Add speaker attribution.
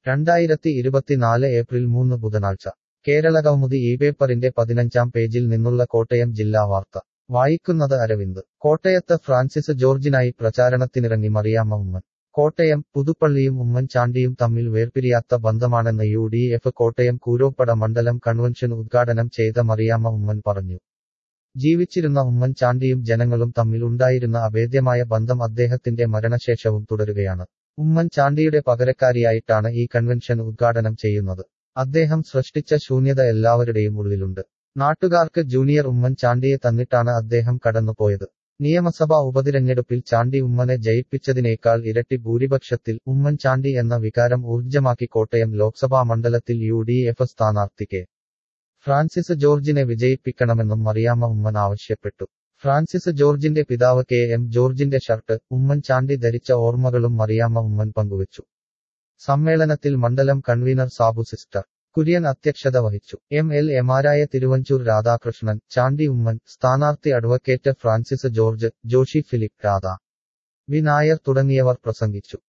Speaker 1: രണ്ടായിരത്തി ഇരുപത്തിനാല് ഏപ്രിൽ മൂന്ന് ബുധനാഴ്ച കേരളകൗമുദി ഈ പേപ്പറിന്റെ പതിനഞ്ചാം പേജിൽ നിന്നുള്ള കോട്ടയം ജില്ലാ വാർത്ത വായിക്കുന്നത് അരവിന്ദ് കോട്ടയത്ത് ഫ്രാൻസിസ് ജോർജിനായി പ്രചാരണത്തിനിറങ്ങി മറിയാമ്മ ഉമ്മൻ കോട്ടയം പുതുപ്പള്ളിയും ഉമ്മൻചാണ്ടിയും തമ്മിൽ വേർപിരിയാത്ത ബന്ധമാണെന്ന് U D F Kottayam Kooroppada മണ്ഡലം കൺവെൻഷൻ ഉദ്ഘാടനം ചെയ്ത മറിയാമ്മ ഉമ്മൻ പറഞ്ഞു ജീവിച്ചിരുന്ന ഉമ്മൻചാണ്ടിയും ജനങ്ങളും തമ്മിൽ ഉണ്ടായിരുന്ന അഭേദ്യമായ ബന്ധം അദ്ദേഹത്തിന്റെ മരണശേഷവും തുടരുകയാണ് ഉമ്മൻചാണ്ടിയുടെ പകരക്കാരിയായിട്ടാണ് ഈ കൺവെൻഷൻ ഉദ്ഘാടനം ചെയ്യുന്നത് അദ്ദേഹം സൃഷ്ടിച്ച ശൂന്യത എല്ലാവരുടെയും ഉള്ളിലുണ്ട് നാട്ടുകാർക്ക് ജൂനിയർ ഉമ്മൻചാണ്ടിയെ തന്നിട്ടാണ് അദ്ദേഹം കടന്നുപോയത് നിയമസഭാ ഉപതിരഞ്ഞെടുപ്പിൽ ചാണ്ടി ഉമ്മനെ ജയിപ്പിച്ചതിനേക്കാൾ ഇരട്ടി ഭൂരിപക്ഷത്തിൽ ഉമ്മൻചാണ്ടി എന്ന വികാരം ഊർജ്ജമാക്കി കോട്ടയം ലോക്സഭാ മണ്ഡലത്തിൽ യു ഡി എഫ് സ്ഥാനാർത്ഥി കെ ഫ്രാൻസിസ് ജോർജിനെ വിജയിപ്പിക്കണമെന്നും മറിയാമ്മ ഉമ്മൻ ആവശ്യപ്പെട്ടു ഫ്രാൻസിസ് ജോർജിന്റെ പിതാവ് കെ എം ജോർജിന്റെ ഷർട്ട് ഉമ്മൻചാണ്ടി ധരിച്ച ഓർമ്മകളും മറിയാമ്മ ഉമ്മൻ പങ്കുവച്ചു സമ്മേളനത്തിൽ മണ്ഡലം കൺവീനർ സാബു സിസ്റ്റർ കുര്യൻ അധ്യക്ഷത വഹിച്ചു എം എൽ എമാരായ തിരുവഞ്ചൂർ രാധാകൃഷ്ണൻ ചാണ്ടി ഉമ്മൻ സ്ഥാനാർത്ഥി അഡ്വക്കേറ്റ് ഫ്രാൻസിസ് ജോർജ് ജോഷി ഫിലിപ്പ് രാധ വി നായർ തുടങ്ങിയവർ പ്രസംഗിച്ചു